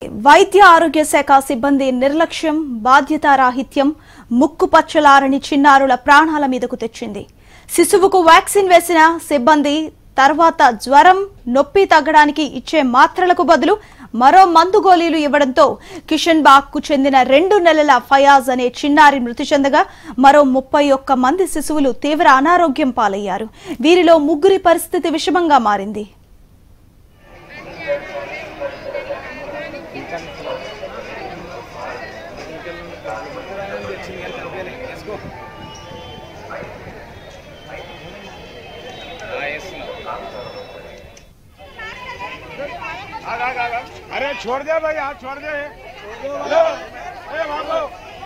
వైద్య ఆరోగ్య శాఖ సిబ్బంది నిర్లక్ష్యం బాధ్యతారాహిత్యం ముక్కు పచ్చలారని చిన్నారుల ప్రాణాల మీదకు తెచ్చింది శిశువుకు వ్యాక్సిన్ వేసిన సిబ్బంది తర్వాత జ్వరం నొప్పి తగ్గడానికి ఇచ్చే మాత్రలకు బదులు మరో మందు గోళీలు ఇవ్వడంతో కిషన్ బాగ్ కు చెందిన రెండు నెలల ఫయాజ్ అనే చిన్నారి మృతి చెందగా మరో ముప్పై ఒక్క మంది శిశువులు తీవ్ర అనారోగ్యం పాలయ్యారు వీరిలో ముగ్గురి పరిస్థితి విషమంగా మారింది आग, आग, आग, आग। अरे छोड़ दे भाई हाथ छोड़ दे हेलो ए बाबू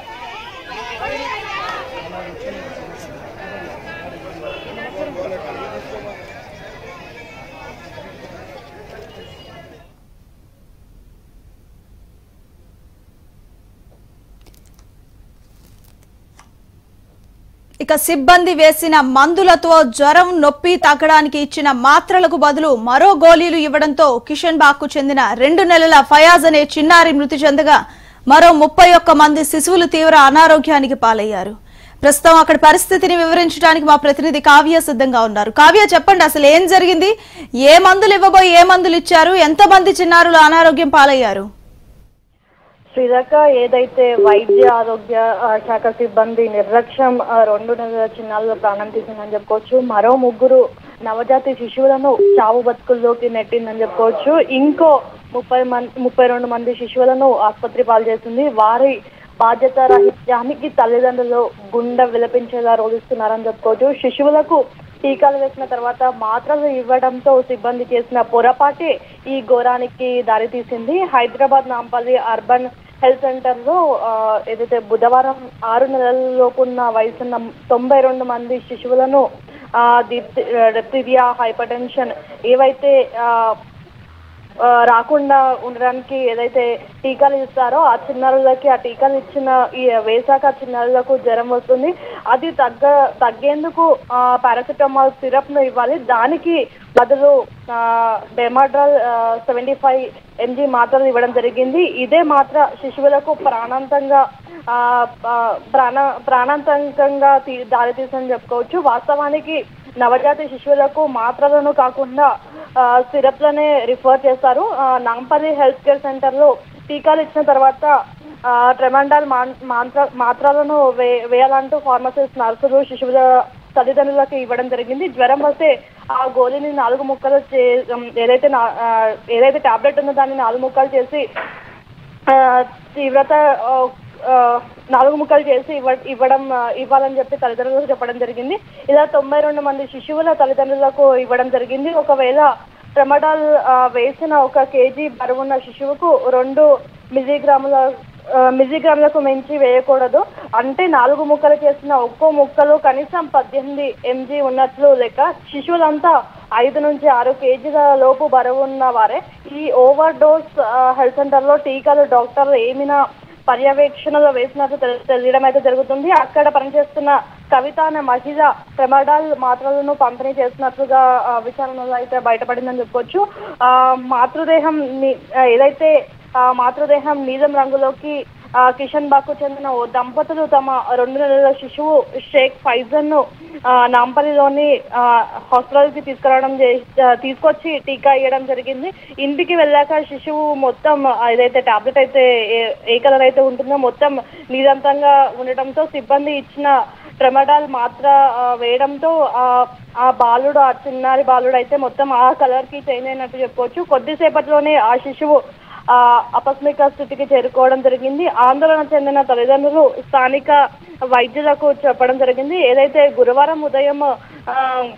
ఇక సిబ్బంది వేసిన మందులతో జ్వరం నొప్పి తగ్గడానికి ఇచ్చిన మాత్రలకు బదులు మరో గోళీలు ఇవ్వడంతో కిషన్ బాగ్ కు చెందిన రెండు నెలల ఫయాజ్ అనే చిన్నారి మృతి చెందగా మరో ముప్పై ఒక్క మంది శిశువులు తీవ్ర అనారోగ్యానికి పాలయ్యారు ప్రస్తుతం అక్కడ పరిస్థితిని వివరించడానికి మా ప్రతినిధి కావ్య సిద్ధంగా ఉన్నారు కావ్య చెప్పండి అసలు ఏం జరిగింది ఏ మందులు ఇవ్వబోయి ఏ మందులు ఇచ్చారు ఎంతమంది చిన్నారులు అనారోగ్యం పాలయ్యారు శ్రీలక ఏదైతే వైద్య ఆరోగ్య ఆ, శాఖ సిబ్బంది నిర్లక్ష్యం ఆ, రెండు నెలల చిన్నారుల ప్రాణం తీసిందని చెప్పుకోవచ్చు మరో ముగ్గురు నవజాతి శిశువులను చావు బతుకుల్లోకి నెట్టిందని చెప్పుకోవచ్చు ఇంకో ముప్పై మంది ముప్పై రెండు మంది శిశువులను ఆసుపత్రి పాలు చేసింది వారి బాధ్యత రహిత్యానికి తల్లిదండ్రులు గుండె విలపించేలా రోధిస్తున్నారని చెప్పుకోవచ్చు శిశువులకు టీకాలు వేసిన తర్వాత మాత్రలు ఇవ్వడంతో సిబ్బంది చేసిన పొరపాటే ఈ ఘోరానికి దారితీసింది Hyderabad Nampally urban health centre లో ఆ, ఏదైతే బుధవారం ఆరు నెలలలోపు ఉన్న వయసున్న తొంభై రెండు మంది శిశువులను డిప్తీరియా హైపర్ టెన్షన్ ఏవైతే ఆ, ఆ, రాకుండా ఉండడానికి ఏదైతే టీకాలు ఇస్తారో ఆ చిన్నారులకి ఆ టీకాలు ఇచ్చిన ఈ వేసాక ఆ చిన్నారులకు జ్వరం వస్తుంది అది తగ్గ తగ్గేందుకు పారాసిటమాల్ సిరప్ ను ఇవ్వాలి దానికి బదులు డెమాడ్రాల్ సెవెంటీ ఫైవ్ ఎంజీ మాత్రలు ఇవ్వడం జరిగింది ఇదే మాత్ర శిశువులకు ప్రాణాంతంగా ఆ, ఆ, ప్రాణ ప్రాణాంతకంగా తీ- దారితీసని చెప్పుకోవచ్చు వాస్తవానికి నవజాత శిశువులకు మాత్రలను కాకుండా ఆ, సిరప్లనే రిఫర్ చేస్తారు ఆ, నాంపల్లి హెల్త్ కేర్ సెంటర్ లో టీకాలు ఇచ్చిన తర్వాత ఆ, ట్రెమండాల్ మాన్- మాంత్ర మాత్రలను వే వేయాలంటూ ఫార్మసిస్ట్ నర్సులు శిశువుల తల్లిదండ్రులకు ఇవ్వడం జరిగింది జ్వరం వస్తే ఆ గోళీని నాలుగు ముక్కలు చే ఏదైతే నా- ఆ, ఏదైతే టాబ్లెట్ ఉందో దాన్ని నాలుగు ముక్కలు చేసి ఆ, తీవ్రత ఆ, ఆ, నాలుగు ముక్కలు చేసి ఇవ్వ ఇవ్వడం ఆ, ఇవ్వాలని చెప్పి తల్లిదండ్రులకు చెప్పడం జరిగింది ఇలా తొంభై రెండు మంది శిశువుల తల్లిదండ్రులకు ఇవ్వడం జరిగింది ఒకవేళ ట్రెమడాల్ ఆ, వేసిన ఒక కేజీ బరువున్న శిశువుకు రెండు మిల్లీగ్రాముల ఆ, మిల్లీగ్రాములకు మించి వేయకూడదు అంటే నాలుగు ముక్కలు చేసిన ఒక్కో ముక్కలు కనీసం పద్దెనిమిది ఎంజీ ఉన్నట్లు లెక్క శిశువులంతా ఐదు నుంచి ఆరు కేజీల లోపు బరువు ఉన్న వారే ఈ ఓవర్ డోస్ హెల్త్ సెంటర్ లో టీకాలు డాక్టర్లు ఏమైనా పర్యవేక్షణలో వేసినట్టు తెలి- తెలియడం అయితే జరుగుతుంది అక్కడ పనిచేస్తున్న కవిత అనే మహిళ ట్రెమడాల్ మాత్రలను పంపిణీ చేసినట్లుగా ఆ, విచారణలో అయితే బయటపడిందని చెప్పొచ్చు ఆ, మాతృదేహం ని- ఆ, ఏదైతే ఆ, మాతృదేహం నీలం రంగులోకి ఆ, కిషన్ బాగ్కు చెందిన ఓ దంపతులు తమ రెండు నెలల శిశువు షేక్ ఫైజన్ ను ఆ, నాంపల్లిలోని ఆ, హాస్పిటల్ కి తీసుకురావడం చే- ఆ, తీసుకొచ్చి టీకా ఇవ్వడం జరిగింది ఇంటికి వెళ్ళాక శిశువు మొత్తం ఆ, ఏదైతే టాబ్లెట్ అయితే ఏ- ఏ కలర్ అయితే ఉంటుందో మొత్తం నీరంతంగా ఉండటంతో సిబ్బంది ఇచ్చిన ట్రెమడాల్ మాత్ర ఆ, వేయడంతో ఆ ఆ బాలుడు ఆ చిన్నారి బాలుడు అయితే మొత్తం ఆ కలర్ కి చేంజ్ అయినట్టు చెప్పుకోవచ్చు కొద్దిసేపట్లోనే ఆ శిశువు ఆ అపస్మిక స్థితికి చేరుకోవడం జరిగింది ఆందోళన చెందిన తల్లిదండ్రులు స్థానిక వైద్యులకు చెప్పడం జరిగింది ఏదైతే గురువారం ఉదయం ఆ,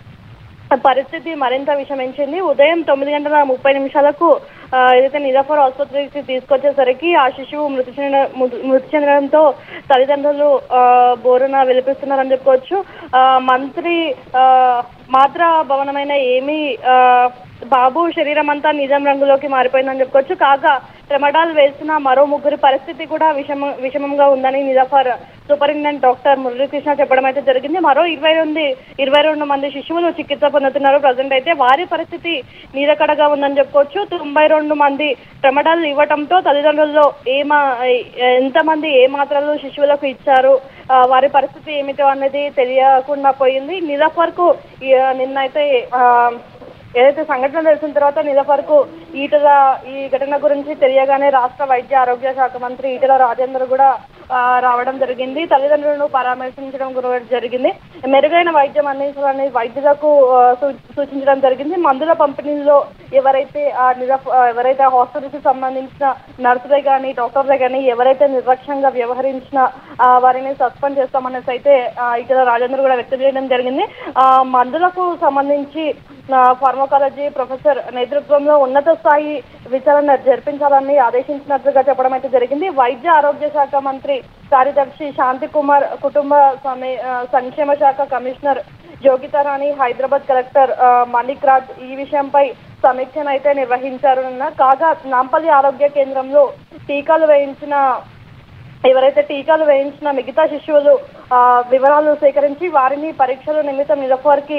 పరిస్థితి మరింత విషమించింది ఉదయం తొమ్మిది గంటల ముప్పై నిమిషాలకు ఆ, ఏదైతే నిజాఫర్ ఆసుపత్రికి తీసుకొచ్చేసరికి ఆ శిశువు మృతి చెందిన మృ- మృతి చెందడంతో తల్లిదండ్రులు ఆ, బోరున విలిపిస్తున్నారని చెప్పుకోవచ్చు ఆ, మంత్రి ఆ, మాత్ర భవనమైన ఏమీ ఆ, బాబు శరీరం అంతా నిజం రంగులోకి మారిపోయిందని చెప్పుకోవచ్చు కాగా ట్రెమడాల్ వేసిన మరో ముగ్గురి పరిస్థితి కూడా విషమ విషమంగా ఉందని నిజాఫర్ సూపరింటెండెంట్ డాక్టర్ మురళీకృష్ణ చెప్పడం అయితే జరిగింది మరో ఇరవై రెండు ఇరవై రెండు మంది శిశువులు చికిత్స పొందుతున్నారు ప్రజెంట్ అయితే వారి పరిస్థితి నీరకడగా ఉందని చెప్పుకోవచ్చు తొంభై రెండు మంది ట్రెమడాల్ ఇవ్వటంతో తల్లిదండ్రుల్లో ఏ మా ఎంతమంది ఏ మాత్రలు శిశువులకు ఇచ్చారు ఆ, వారి పరిస్థితి ఏమిటో అనేది తెలియకుండా పోయింది నిజాఫర్కు ఈ, నిన్నైతే ఆ, ఏదైతే సంఘటన తెలిసిన తర్వాత నిలఫర్కు ఈటల ఈ ఘటన గురించి తెలియగానే రాష్ట్ర వైద్య ఆరోగ్య శాఖ మంత్రి ఈటల రాజేందర్ కూడా ఆ, రావడం జరిగింది తల్లిదండ్రులను పరామర్శించడం కూడా జరిగింది మెరుగైన వైద్యం అందించాలని వైద్యులకు ఆ, సూ- సూచించడం జరిగింది మందుల పంపిణీలో ఎవరైతే ఆ నిరఫ్ ఆ, ఎవరైతే హాస్పిటల్కి సంబంధించిన నర్సులే కానీ డాక్టర్లే కానీ ఎవరైతే నిర్లక్ష్యంగా వ్యవహరించిన ఆ, వారిని సస్పెండ్ చేస్తామనేసి అయితే ఆ, ఇటీవల రాజేంద్ర కూడా వ్యక్తం చేయడం జరిగింది ఆ, మందులకు సంబంధించి ఆ, ఫార్మకాలజీ ప్రొఫెసర్ నేతృత్వంలో ఉన్నత స్థాయి విచారణ జరిపించాలని ఆదేశించినట్లుగా చెప్పడం అయితే జరిగింది వైద్య ఆరోగ్య శాఖ మంత్రి కార్యదర్శి శాంతి కుమార్ కుటుంబ సమే- ఆ, సంక్షేమ శాఖ కమిషనర్ యోగితారాణి హైదరాబాద్ కలెక్టర్ ఆ, మణిక్ రాజ్ ఈ విషయంపై సమీక్షను అయితే నిర్వహించారు నిన్న కాగా నాంపల్లి ఆరోగ్య కేంద్రంలో టీకాలు వేయించిన ఎవరైతే టీకాలు వేయించిన మిగతా శిశువులు ఆ, వివరాలు సేకరించి వారిని పరీక్షల నిమిత్తం నిరఫర్కి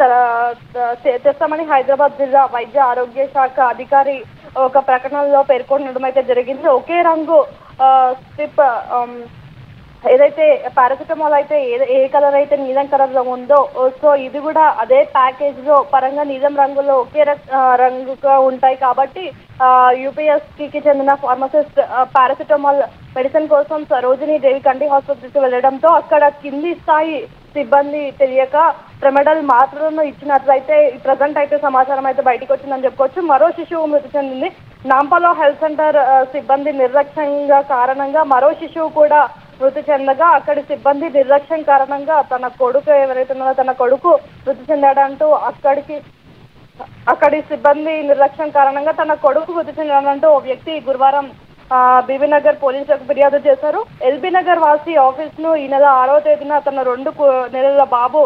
తెస్తామని హైదరాబాద్ జిల్లా వైద్య ఆరోగ్య శాఖ అధికారి ఒక ప్రకటనలో పేర్కొనడం అయితే జరిగింది ఒకే రంగు ఆ, స్ట్రిప్ ఆమ్, ఏదైతే పారాసిటమాల్ అయితే ఏ ఏ కలర్ అయితే నీలం కలర్ లో ఉందో సో ఇది కూడా అదే ప్యాకేజ్ లో పరంగా నీలం రంగులో ఒకే రక్- ఆ, రంగుగా ఉంటాయి కాబట్టి యూపీఎస్ కి చెందిన ఫార్మసిస్ట్ పారాసిటమాల్ మెడిసిన్ కోసం సరోజిని దేవి కంటి హాస్పిటల్కి వెళ్ళడంతో అక్కడ కింది స్థాయి సిబ్బంది తెలియక ట్రెమెడల్ మాత్రలను ఇచ్చినట్లయితే ప్రజెంట్ అయితే సమాచారం అయితే బయటకు వచ్చిందని చెప్పుకోవచ్చు మరో శిశువు మృతి చెందింది నాంపలో హెల్త్ సెంటర్ ఆ, సిబ్బంది నిర్లక్ష్యంగా కారణంగా మరో శిశువు కూడా మృతి చెందగా అక్కడి సిబ్బంది నిర్లక్ష్యం కారణంగా తన కొడుకు ఎవరైతే ఉన్నారో తన కొడుకు మృతి చెందాడంటూ అక్కడికి అక్కడి సిబ్బంది నిర్లక్ష్యం కారణంగా తన కొడుకు మృతి చెందాడంటూ ఓ వ్యక్తి గురువారం ఆ, బీబీ నగర్ పోలీసులకు ఫిర్యాదు చేశారు ఎల్బీ నగర్ వాసి ఆఫీస్ ను ఈ నెల ఆరో తేదీన తన రెండు కు- నెలల బాబు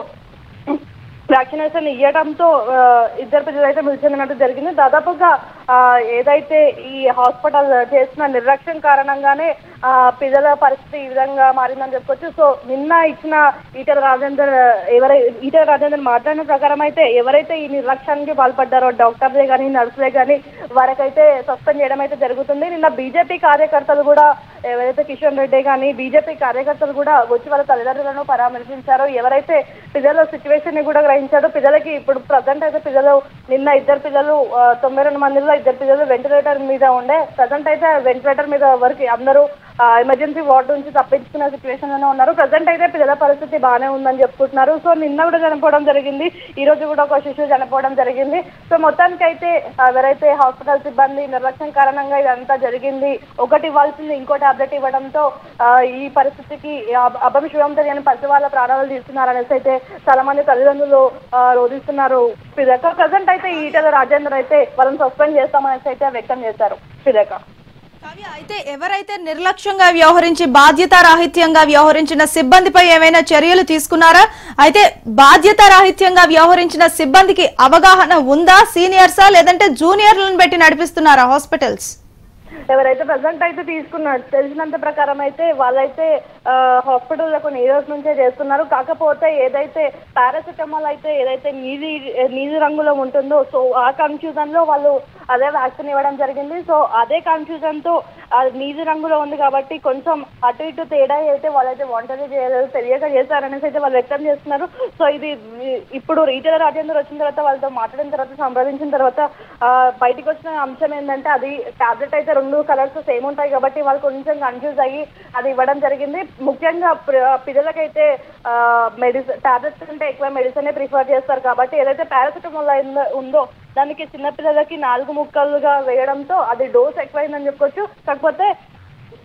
వ్యాక్సినేషన్ ఇవ్వడంతో ఆ, ఇద్దరు పిల్లలు అయితే మృతి చెందినట్టు జరిగింది దాదాపుగా ఆ, ఏదైతే ఈ హాస్పిటల్ చేసిన నిర్లక్ష్యం కారణంగానే ఆ, పిల్లల పరిస్థితి ఈ విధంగా మారిందని చెప్పుకోవచ్చు సో నిన్న ఇచ్చిన ఈటల రాజేందర్ ఎవరై ఈటల రాజేందర్ మాట్లాడిన ప్రకారం అయితే ఎవరైతే ఈ నిర్లక్ష్యానికి పాల్పడ్డారో డాక్టర్లే కానీ నర్సులే కానీ వారికైతే సస్పెండ్ చేయడం అయితే జరుగుతుంది నిన్న బీజేపీ కార్యకర్తలు కూడా ఎవరైతే కిషన్ రెడ్డి కానీ బీజేపీ కార్యకర్తలు కూడా వచ్చి వాళ్ళ తల్లిదండ్రులను పరామర్శించారో ఎవరైతే పిల్లల సిచ్యువేషన్ ని కూడా గ్రహించారో పిల్లలకి ఇప్పుడు ప్రజెంట్ అయితే పిల్లలు నిన్న ఇద్దరు పిల్లలు ఆ, తొంభై రెండు మందిలో ఇద్దరు పిల్లలు వెంటిలేటర్ మీద ఉండే ప్రజెంట్ అయితే వెంటిలేటర్ మీద వరకు అందరూ ఎమర్జెన్సీ వార్డు నుంచి తప్పించుకునే సిచ్యువేషన్ లోనే ఉన్నారు ప్రజెంట్ అయితే పిల్లల పరిస్థితి బాగానే ఉందని చెప్పుకుంటున్నారు సో నిన్న కూడా చనిపోవడం జరిగింది ఈ రోజు కూడా ఒక శిశువు చనిపోవడం జరిగింది సో మొత్తానికి అయితే ఎవరైతే హాస్పిటల్ సిబ్బంది నిర్లక్ష్యం కారణంగా ఇదంతా జరిగింది ఒకటి ఇవ్వాల్సింది ఇంకో టాబ్లెట్ ఇవ్వడంతో ఆ, ఈ పరిస్థితికి అబ- అభం శివం తెలియని పసి వాళ్ళ ప్రాణాలు తీస్తున్నారు అనేసి అయితే చాలా మంది తల్లిదండ్రులు ఆ, రోధిస్తున్నారు ఫిదాక ప్రజెంట్ అయితే ఈటల రాజేందర్ అయితే వాళ్ళని సస్పెండ్ చేస్తామనేసి అయితే వ్యక్తం చేశారు ఫిదాక కావ్య, అయితే ఎవరైతే నిర్లక్ష్యంగా వ్యవహరించి బాధ్యతారాహిత్యంగా వ్యవహరించిన సిబ్బందిపై ఏమైనా చర్యలు తీసుకున్నారా అయితే బాధ్యతారాహిత్యంగా వ్యవహరించిన సిబ్బందికి అవగాహన ఉందా సీనియర్సా లేదంటే జూనియర్లను పెట్టి నడిపిస్తున్నారా హాస్పిటల్స్ ఎవరైతే ప్రజెంట్ అయితే తీసుకున్నారు తెలిసినంత ప్రకారం అయితే వాళ్ళైతే హాస్పిటల్లో కొన్ని ఇయర్స్ నుంచే చేస్తున్నారు కాకపోతే ఏదైతే పారాసిటమాల్ అయితే ఏదైతే నీలి నీలి రంగులో ఉంటుందో సో ఆ కన్ఫ్యూజన్ లో వాళ్ళు అదే వ్యాక్సిన్ ఇవ్వడం జరిగింది సో అదే కన్ఫ్యూజన్ తో ఆ నీలి రంగులో ఉంది కాబట్టి కొంచెం అటు ఇటు తేడా అయితే వాళ్ళైతే వంటలు చేయలేదు తెలియక చేశారనేసి అయితే వాళ్ళు వ్యక్తం చేస్తున్నారు సో ఇది ఈ- ఇప్పుడు రీటైలర్ రాజేందర్ వచ్చిన తర్వాత వాళ్ళతో మాట్లాడిన తర్వాత సంప్రదించిన తర్వాత ఆ, బయటికి వచ్చిన అంశం ఏంటంటే అది టాబ్లెట్ అయితే రెండు కలర్స్ సేమ్ ఉంటాయి కాబట్టి వాళ్ళు కొంచెం కన్ఫ్యూజ్ అయ్యి అది ఇవ్వడం జరిగింది ముఖ్యంగా ప్ర- పిల్లలకైతే మెడిసిన్ టాబ్లెట్స్ కంటే ఎక్కువ మెడిసిన్ ప్రిఫర్ చేస్తారు కాబట్టి ఏదైతే పారాసిటమాల్ అయిందో- ఉందో దానికి చిన్నపిల్లలకి నాలుగు ముక్కలుగా వేయడంతో అది డోస్ ఎక్కువైందని చెప్పుకోవచ్చు కాకపోతే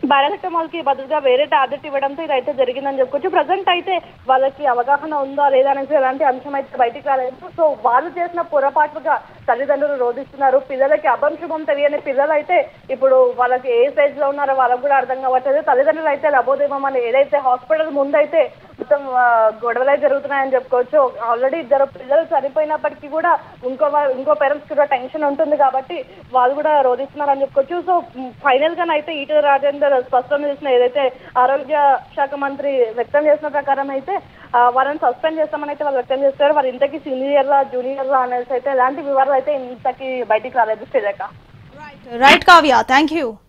పారాసెటమాల్ కి బదులుగా వేరే టాబ్లెట్ ఇవ్వడంతో ఇదైతే జరిగిందని చెప్పుకోవచ్చు ప్రజెంట్ అయితే వాళ్ళకి అవగాహన ఉందా లేదా అనేసి ఎలాంటి అంశం అయితే బయటికి రాలేదు సో వాళ్ళు చేసిన పొరపాటుగా తల్లిదండ్రులు రోధిస్తున్నారు పిల్లలకి అభంశుభం తెలియని పిల్లలు అయితే ఇప్పుడు వాళ్ళకి ఏ స్టేజ్ లో ఉన్నారో వాళ్ళకి కూడా అర్థం కావట్లేదు తల్లిదండ్రులు అయితే లబోదేమం అని ఏదైతే హాస్పిటల్ ముందైతే మొత్తం ఆ, గొడవలే జరుగుతున్నాయని చెప్పుకోవచ్చు ఆల్రెడీ ఇద్దరు పిల్లలు చనిపోయినప్పటికీ కూడా ఇంకో వా- ఇంకో పేరెంట్స్ కూడా టెన్షన్ ఉంటుంది కాబట్టి వాళ్ళు కూడా రోధిస్తున్నారని చెప్పుకోవచ్చు సో ఫైనల్ గా అయితే ఈటల రాజేందర్ స్పష్టం చేసిన ఏదైతే ఆరోగ్య శాఖ మంత్రి వ్యక్తం చేసిన ప్రకారం అయితే ఆ, వాళ్ళని సస్పెండ్ చేస్తామని అయితే వాళ్ళు వ్యక్తం చేస్తారు వారు ఇంతకీ సీనియర్లా జూనియర్లా అనేసి అయితే ఎలాంటి వివరాలు అయితే ఇంతకీ బయటికి రాలేదు Sreelekha right Kavya thank you